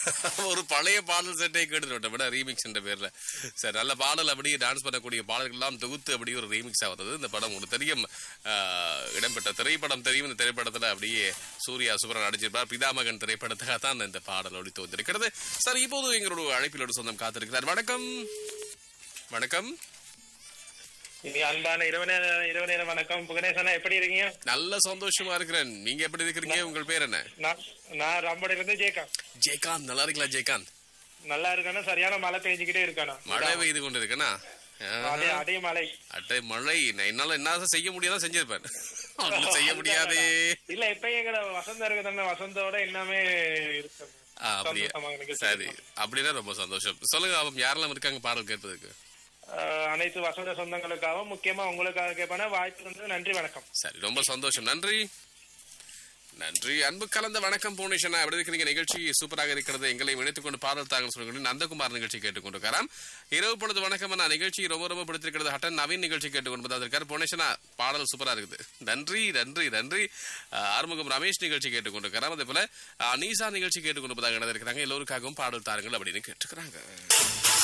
ஒரு பழைய பாடல் செட்டை கேட்டு விட ரீமிக்ஸ் என்ற பேர்ல சரி நல்ல பாடல் அப்படியே டான்ஸ் பண்ணக்கூடிய பாடல்கள் எல்லாம் தொகுத்து அப்படியே ஒரு ரீமிக்ஸா வந்தது இந்த படம் ஒரு தெரியும் ஆஹ், இடம்பெற்ற திரைப்படம் தெரியும் இந்த திரைப்படத்துல அப்படியே சூர்யா சுப்ரன் நடிச்சிருப்பார் பிதாமகன் திரைப்படத்துக்காக தான் இந்த பாடல் ஒளி தோன்றிருக்கிறது சரி இப்போது எங்களோட அழைப்பிலோடு சொந்தம் காத்திருக்கிறார் வணக்கம் வணக்கம் இனி அன்பான இரவு நேர இரவு நேர வணக்கம் புகணேசனா எப்படி இருக்கீங்க நல்ல சந்தோஷமா இருக்கிறேன் நீங்க எப்படி இருக்கிறீங்க உங்கள் பேர் என்ன நான் நான் ரம்படையில இருந்து ஜெயக்கா ஜெயகாந்த் நல்லா இருக்கீங்களா ஜெயகாந்த் நல்லா இருக்கானா சரியான மழை பெஞ்சுக்கிட்டே இருக்கானா மழை பெய்து கொண்டு இருக்கேனா அதே அதே மழை அட்டை மழை நான் என்னால என்ன செய்ய முடியாத செஞ்சிருப்பேன் ஒண்ணும் செய்ய முடியாதே இல்ல இப்ப எங்க வசந்தம் இருக்கு தானே வசந்தோட எல்லாமே இருக்கு ஆ, அப்படியே சந்தோஷமாக நிகழ்ச்சி சரி அப்படின்னா ரொம்ப சந்தோஷம் சொல்லுங்க அவன் யாரெல்லாம் இருக்காங்க பாடல் கேட்பதுக்கு ஆஹ், அனைத்து வசந்த சொந்தங்களுக்காகவும் முக்கியமா உங்களுக்காக கேட்பான வாய்ப்பு வந்து நன்றி வணக்கம் சரி ரொம்ப சந்தோஷம் நன்றி நன்றி அன்பு கலந்த வணக்கம் பூனேஷனா எப்படி இருக்கிறீங்க நிகழ்ச்சி சூப்பராக இருக்கிறது எங்களை இணைத்துக் கொண்டு பாடல் தாங்கள் சொல்லுங்க நந்தகுமார் நிகழ்ச்சி கேட்டுக்கொண்டிருக்காராம் இரவு பொழுது வணக்கம் நான் நிகழ்ச்சி ரொம்ப ரொம்ப பிடித்திருக்கிறது ஹட்டன் நவீன் நிகழ்ச்சி கேட்டுக்கொண்டு இருக்காரு பூனேஷனா பாடல் சூப்பரா இருக்குது நன்றி நன்றி நன்றி அஹ், ஆறுமுகம் ரமேஷ் நிகழ்ச்சி கேட்டுக்கொண்டிருக்காராம் அதே போல அஹ், நீசா நிகழ்ச்சி கேட்டுக்கொண்டு இருக்கிறாங்க எல்லோருக்காகவும் பாடல் தாருங்கள் அப்படின்னு கேட்டுக்கிறாங்க